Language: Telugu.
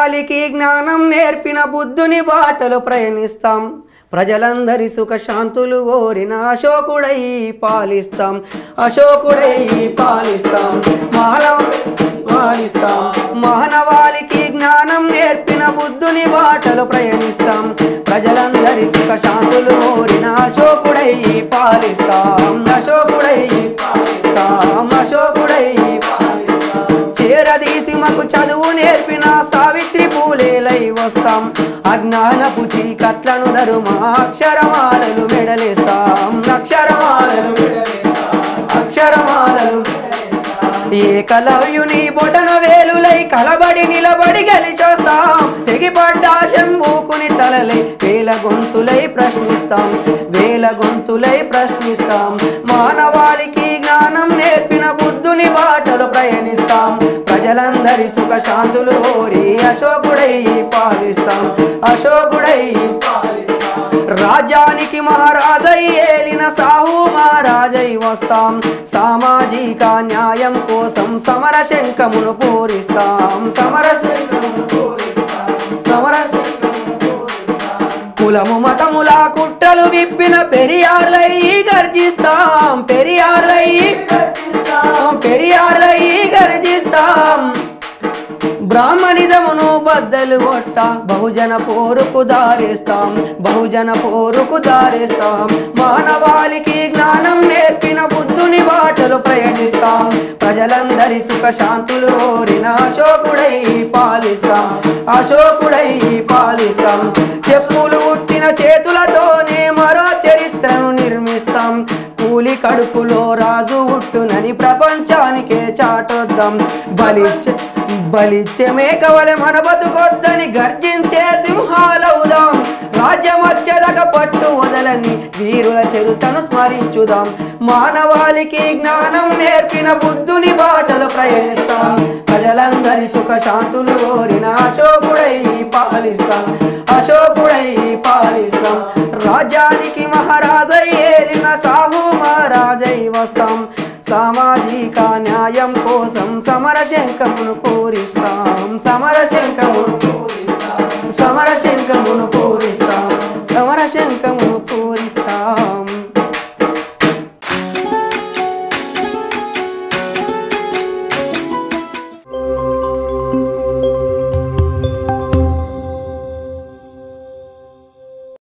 మానవాళికి జ్ఞానం నేర్పిన బుద్ధుని బాటలు ప్రయాణిస్తాం ప్రజలందరి సుఖ శాంతులు కోరిన అశోకుడై పాలిస్తాం అశోకుడై పాలిస్తాం మానవ పాలిస్తాం మానవాళికి జ్ఞానం నేర్పిన బుద్ధుని బాటలు ప్రయాణిస్తాం ప్రజలందరి సుఖ శాంతులు కోరిన అశోకుడై పాలిస్తాం అశోకుడై పాలిస్తాం అశోకుడై పాలిస్తాం చేరదీసి మాకు చదువు నేర్పిన సావిత్రి పూలేలై వస్తాం అజ్ఞానపు చీకట్లను ధరుమా అక్షరమాలలు మెడలేస్తాం అక్షరమాలలు మెడలేస్తాం అక్షరమాలలు ఏకలవ్యుని బొటన వేలులై కలబడి నిలబడి గెలిచొస్తాం తెగిపడ్డ శంభూకుని తలలై వేల గొంతులై ప్రశ్నిస్తాం వేల గొంతులై ప్రశ్నిస్తాం మానవాళికి జ్ఞానం నేర్పిన బుద్ధుని బాటలు ప్రయాణిస్తాం ప్రజలందరి సుఖ శాంతులు కోరి అశోకుడై పాలిస్తాం అశోకుడై పాలిస్తాం రాజ్యానికి మహారాజై ఏలిన సాహు మహారాజై వస్తాం సామాజిక న్యాయం కోసం సమర శంఖమును పూరిస్తాం సమర శంఖమును పూరిస్తాం సమర శంఖమును పూరిస్తాం కులము మతముల కుట్రలు విప్పిన పెరియార్లై గర్జిస్తాం పెరియార్లై గర్జిస్తాం పెరియార్లై గర్జిస్తాం బ్రాహ్మణిజమును బద్దలు కొట్ట బహుజన పోరుకు దారేస్తాం బహుజన పోరుకు దారేస్తాం మానవాళికి జ్ఞానం నేర్పిన బుద్ధుని బాటలు ప్రయాణిస్తాం ప్రజలందరి సుఖ శాంతులు కోరిన అశోకుడై పాలిస్తాం అశోకుడై పాలిస్తాం చెప్పులు ఉట్టిన చేతులతోనే మరో చరిత్రను నిర్మిస్తాం కూలి కడుపులో రాజు ఉట్టునని ప్రపంచానికే చాటొద్దాం బలిచ్చ బలిచ్చే మేకవలె మన బతుకొద్దని గర్జించే సింహాలవుదాం రాజ్యం వచ్చేదక పట్టు వదలని వీరుల చరితను స్మరించుదాం మానవాళికి జ్ఞానం నేర్పిన బుద్ధుని బాటలు ప్రయాణిస్తాం ప్రజలందరి సుఖ శాంతులు కోరిన అశోకుడై పాలిస్తాం అశోకుడై పాలిస్తాం రాజ్యానికి మహారాజై ఏలిన సాహు మహారాజై వస్తాం సామాజిక న్యాయం కోసం సమర శంఖమును పూరిస్తాం సమర శంఖమును పూరిస్తాం సమర శంఖమును పూరిస్తాం సమర శంఖము